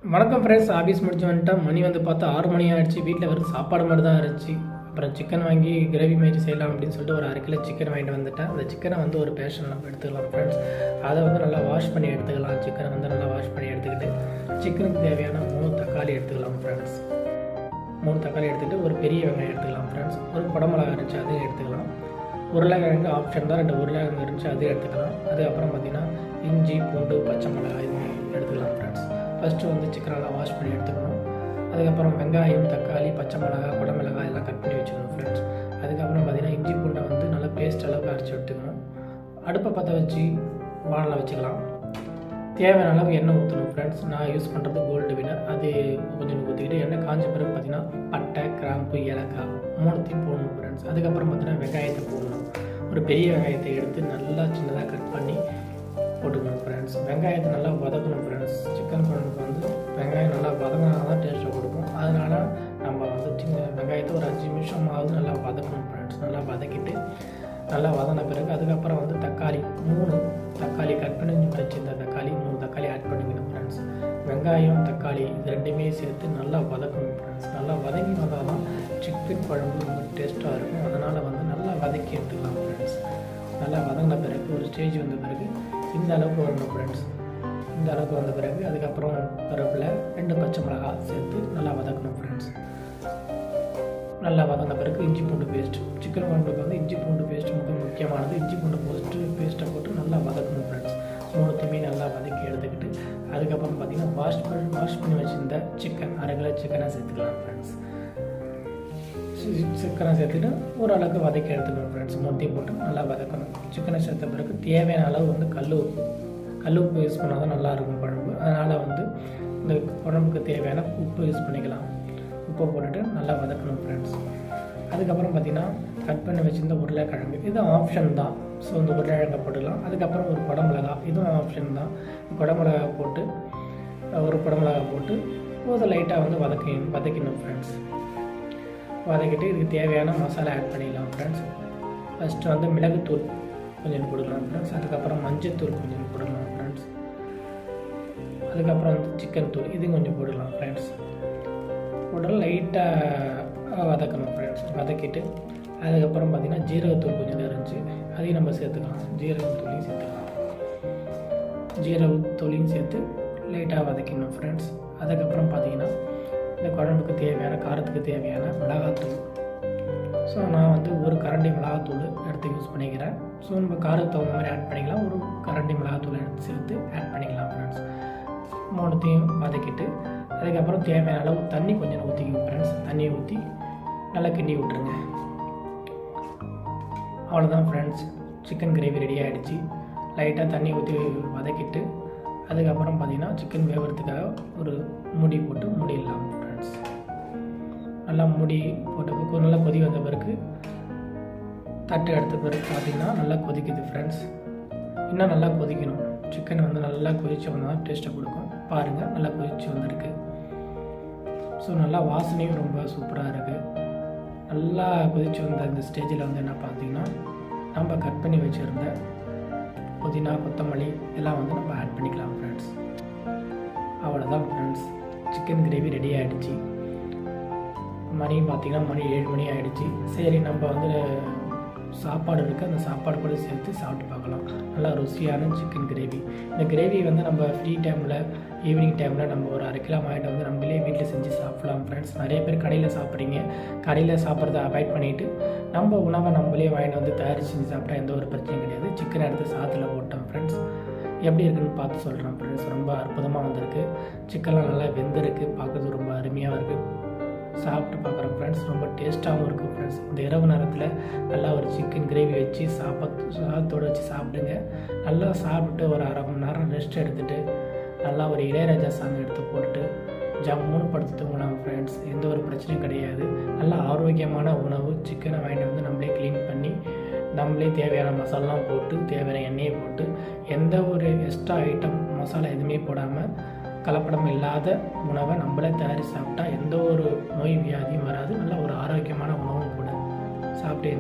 வணக்கம் friends office முடிச்சு வந்துட்டேன் மணி வந்து பார்த்தா ஆறு மணி ஆயிடுச்சு வீட்டில் வெறும் சாப்பாடு மாதிரி தான் இருந்துச்சு அப்புறம் சிக்கன் வாங்கி கிரேவி மாதிரி செய்யலாம் அப்படின்னு சொல்லிட்டு ஒரு அரை கிலோ சிக்கன் வாங்கிட்டு வந்துட்டேன் அந்த சிக்கனை வந்து ஒரு பேஷன் நம்ம எடுத்துக்கலாம் ஃப்ரெண்ட்ஸ் அதை வந்து நல்லா வாஷ் பண்ணி எடுத்துக்கலாம் சிக்கனை வந்து நல்லா வாஷ் பண்ணி எடுத்துக்கிட்டு சிக்கனுக்கு தேவையான மூணு தக்காளி எடுத்துக்கலாம் ஃப்ரெண்ட்ஸ் மூணு தக்காளி எடுத்துகிட்டு ஒரு பெரிய வெங்காயம் எடுத்துக்கலாம் ஃப்ரெண்ட்ஸ் ஒரு குடமிளகா இருந்துச்சு அதையும் எடுத்துக்கலாம் உருளைக்கிழங்கு ஆப்ஷன் தான் ரெண்டு உருளைக்கிழங்கு இருந்துச்சு அதையும் எடுத்துக்கலாம் அதுக்கப்புறம் பார்த்தீங்கன்னா இஞ்சி பூண்டு பச்சை மிளகாய் இது எடுத்துக்கலாம் ஃப்ரெண்ட்ஸ் ஃபஸ்ட்டு வந்து சிக்கன் நல்லா வாஷ் பண்ணி எடுத்துக்கணும் அதுக்கப்புறம் வெங்காயம் தக்காளி பச்சை மிளகாய் குடமிளகாய் எல்லாம் கட் பண்ணி வச்சுக்கணும் ஃப்ரெண்ட்ஸ் அதுக்கப்புறம் பார்த்தீங்கன்னா இஞ்சி பூண்டை வந்து நல்லா பேஸ்ட் அளவுக்கு அரைச்சி எடுத்துக்கணும் அடுப்பை பற்ற வச்சு வானலை வச்சுக்கலாம் தேவையான அளவு எண்ணெய் ஊற்றணும் ஃப்ரெண்ட்ஸ் நான் யூஸ் பண்ணுறது கோல்டு வினர் அது கொஞ்சம் ஊற்றிக்கிட்டு எண்ணெய் காஞ்ச பிறகு பார்த்தீங்கன்னா பட்டை கிராம்பு ஏலக்காய் மூணுத்தையும் போடணும் ஃப்ரெண்ட்ஸ் அதுக்கப்புறம் பார்த்தீங்கன்னா வெங்காயத்தை போடணும் ஒரு பெரிய வெங்காயத்தை எடுத்து நல்லா சின்னதாக கட் பண்ணி போட்டுக்கணும் ஃப்ரெண்ட்ஸ் வெங்காயத்தை நல்லா வதக்கணும் ஃப்ரெண்ட்ஸ் சிக்கன் குழம்புக்கு வந்து வெங்காயம் நல்லா வதங்கினா தான் டேஸ்ட்டை கொடுக்கும் அதனால் நம்ம வந்து சின்ன வெங்காயத்தை ஒரு அஞ்சு நிமிஷமாவது நல்லா வதக்கணும் ஃப்ரெண்ட்ஸ் நல்லா வதக்கிட்டு நல்லா வதங்கின பிறகு அதுக்கப்புறம் வந்து தக்காளி மூணு தக்காளி கட் பண்ணி வச்சிருந்த தக்காளி மூணு தக்காளி ஆட் பண்ணிக்கணும் ஃப்ரெண்ட்ஸ் வெங்காயம் தக்காளி இது ரெண்டுமே சேர்த்து நல்லா வதக்கணும் ஃப்ரெண்ட்ஸ் நல்லா வதங்கி வந்தால் தான் சிக்கன் குழம்பு ரொம்ப டேஸ்ட்டாக இருக்கும் அதனால் வந்து நல்லா வதக்கி எடுத்துக்கலாம் ஃப்ரெண்ட்ஸ் நல்லா வதங்கின பிறகு ஒரு ஸ்டேஜ் வந்த பிறகு இந்த அளவுக்கு வரணும் ஃப்ரெண்ட்ஸ் இந்த அளவுக்கு வந்த பிறகு அதுக்கப்புறம் கருவேப்பிலை ரெண்டு பச்சை மிளகாய் சேர்த்து நல்லா வதக்கணும் ஃப்ரெண்ட்ஸ் நல்லா வதங்கின பிறகு இஞ்சி பூண்டு பேஸ்ட் சிக்கன் குழம்புக்கு வந்து இஞ்சி பூண்டு பேஸ்ட் மிக முக்கியமானது இஞ்சி பூண்டு போஸ்ட்டு பேஸ்ட்டை போட்டு நல்லா வதக்கணும் ஃப்ரெண்ட்ஸ் மூணுத்தையுமே நல்லா வதக்கி எடுத்துக்கிட்டு அதுக்கப்புறம் பார்த்தீங்கன்னா வாஷ் பண்ணி வாஷ் பண்ணி வச்சுருந்த சிக்கன் அரை கிலோ சிக்கனை சேர்த்துக்கலாம் ஃப்ரெண்ட்ஸ் சிக்கனை சேர்த்துட்டு ஓரளவுக்கு வதக்கி எடுத்துக்கணும் ஃப்ரெண்ட்ஸ் மூத்தையும் போட்டு நல்லா வதக்கணும் சிக்கனை சேர்த்த பிறகு தேவையான அளவு வந்து கல் உப்பு கல் உப்பு யூஸ் பண்ணால் தான் நல்லாயிருக்கும் குழம்பு அதனால் வந்து இந்த குழம்புக்கு தேவையான உப்பு யூஸ் பண்ணிக்கலாம் உப்பை போட்டுட்டு நல்லா வதக்கணும் ஃப்ரெண்ட்ஸ் அதுக்கப்புறம் பார்த்திங்கன்னா கட் பண்ணி வச்சுருந்த உருளைக்கிழங்கு இது ஆப்ஷன் தான் ஸோ இந்த உருளைக்கிழங்கை போட்டுக்கலாம் அதுக்கப்புறம் ஒரு குடமிளகா இதுவும் ஆப்ஷன் தான் குடமிளகா போட்டு ஒரு குடமிளகா போட்டு போதும் லைட்டாக வந்து வதக்கி வதக்கிடணும் ஃப்ரெண்ட்ஸ் வதக்கிட்டு இதுக்கு தேவையான மசாலா ஆட் பண்ணிக்கலாம் ஃப்ரெண்ட்ஸ் ஃபஸ்ட்டு வந்து மிளகுத்தூள் கொஞ்சம் கொடுக்கலாம் ஃப்ரெண்ட்ஸ் அதுக்கப்புறம் மஞ்சத்தூள் கொஞ்சம் போடலாம் ஃப்ரெண்ட்ஸ் அதுக்கப்புறம் வந்து சிக்கன் தூள் இது கொஞ்சம் போடலாம் ஃப்ரெண்ட்ஸ் போட்டு லைட்டாக வதக்கணும் ஃப்ரெண்ட்ஸ் வதக்கிட்டு அதுக்கப்புறம் பார்த்திங்கன்னா ஜீரகத்தூள் கொஞ்சம் இருந்துச்சு அதையும் நம்ம சேர்த்துக்கலாம் ஜீரகத்தூளையும் சேர்த்துக்கலாம் ஜீரகத்தூளையும் சேர்த்து லைட்டாக வதக்கிடணும் ஃப்ரெண்ட்ஸ் அதுக்கப்புறம் பார்த்திங்கன்னா இந்த குழம்புக்கு தேவையான காரத்துக்கு தேவையான மிளகாத்தூள் ஸோ நான் வந்து ஒரு கரண்டி மிளகாத்தூள் எடுத்து யூஸ் பண்ணிக்கிறேன் ஸோ நம்ம காரத்துக்கு தகுந்த மாதிரி ஆட் பண்ணிக்கலாம் ஒரு கரண்டி மிளகாத்தூள் எடுத்து சேர்த்து ஆட் பண்ணிக்கலாம் ஃப்ரெண்ட்ஸ் மூணுத்தையும் வதக்கிட்டு அதுக்கப்புறம் தேவையான அளவு தண்ணி கொஞ்சம் ஊற்றிக்கணும் ஃப்ரெண்ட்ஸ் தண்ணியை ஊற்றி நல்லா கிண்டி விட்ருங்க அவ்வளோதான் ஃப்ரெண்ட்ஸ் சிக்கன் கிரேவி ரெடி ஆகிடுச்சு லைட்டாக தண்ணி ஊற்றி வதக்கிட்டு அதுக்கப்புறம் பார்த்திங்கன்னா சிக்கன் வேகிறதுக்காக ஒரு முடி போட்டு மூடிடலாம் ஃப்ரெண்ட்ஸ் நல்லா மூடி போட்டு நல்லா கொதி வந்த பிறகு தட்டு எடுத்த பிறகு பார்த்திங்கன்னா நல்லா கொதிக்குது ஃப்ரெண்ட்ஸ் இன்னும் நல்லா கொதிக்கணும் சிக்கன் வந்து நல்லா கொதித்து வந்தால் டேஸ்ட்டை கொடுக்கும் பாருங்கள் நல்லா கொதித்து வந்திருக்கு ஸோ நல்லா வாசனையும் ரொம்ப சூப்பராக இருக்குது நல்லா கொதித்து வந்த இந்த ஸ்டேஜில் வந்து என்ன பார்த்தீங்கன்னா நம்ம கட் பண்ணி வச்சுருந்த புதினா கொத்தமல்லி எல்லாம் வந்து நம்ம ஆட் பண்ணிக்கலாம் ஃப்ரெண்ட்ஸ் அவ்வளோதான் ஃப்ரெண்ட்ஸ் சிக்கன் கிரேவி ரெடி ஆகிடுச்சு மணி பார்த்திங்கன்னா மணி ஏழு மணி ஆகிடுச்சு சரி நம்ம வந்து சாப்பாடு இருக்குது அந்த சாப்பாடு கூட சேர்த்து சாப்பிட்டு பார்க்கலாம் நல்லா ருசியான சிக்கன் கிரேவி இந்த கிரேவி வந்து நம்ம ஃப்ரீ டைமில் ஈவினிங் டைமில் நம்ம ஒரு அரை கிலோ வாங்கிட்டு வந்து நம்மளே வீட்டில் செஞ்சு சாப்பிட்லாம் ஃப்ரெண்ட்ஸ் நிறைய பேர் கடையில் சாப்பிட்றீங்க கடையில் சாப்பிட்றத அவாய்ட் பண்ணிவிட்டு நம்ம உணவை நம்மளே வாங்கிட்டு வந்து தயாரித்து செஞ்சு சாப்பிட்டா எந்த ஒரு பிரச்சனையும் கிடையாது சிக்கன் எடுத்து சாத்தில் போட்டோம் ஃப்ரெண்ட்ஸ் எப்படி இருக்குன்னு பார்த்து சொல்கிறேன் ஃப்ரெண்ட்ஸ் ரொம்ப அற்புதமாக வந்திருக்கு சிக்கன்லாம் நல்லா வெந்திருக்கு பார்க்குறது ரொம்ப அருமையாக இருக்குது சாப்பிட்டு பார்க்குறோம் ஃப்ரெண்ட்ஸ் ரொம்ப டேஸ்ட்டாகவும் இருக்குது ஃப்ரெண்ட்ஸ் இந்த இரவு நேரத்தில் நல்லா ஒரு சிக்கன் கிரேவி வச்சு சாப்பாத்து சாதத்தோடு வச்சு சாப்பிடுங்க நல்லா சாப்பிட்டு ஒரு அரை மணி நேரம் ரெஸ்ட் எடுத்துகிட்டு நல்லா ஒரு இளையராஜா சாங் எடுத்து போட்டு ஜம்முன்னு படுத்து தூங்கலாம் ஃப்ரெண்ட்ஸ் எந்த ஒரு பிரச்சனையும் கிடையாது நல்ல ஆரோக்கியமான உணவு சிக்கனை வாங்கிட்டு வந்து நம்மளே க்ளீன் பண்ணி நம்மளே தேவையான மசாலாம் போட்டு தேவையான எண்ணெயை போட்டு எந்த ஒரு எக்ஸ்ட்ரா ஐட்டம் மசாலா எதுவுமே போடாமல் கலப்படம் இல்லாத உணவை நம்மளே தயாரித்து சாப்பிட்டா எந்த ஒரு நோய் வியாதியும் வராது நல்ல ஒரு ஆரோக்கியமான உணவும் கூட சாப்பிட்டு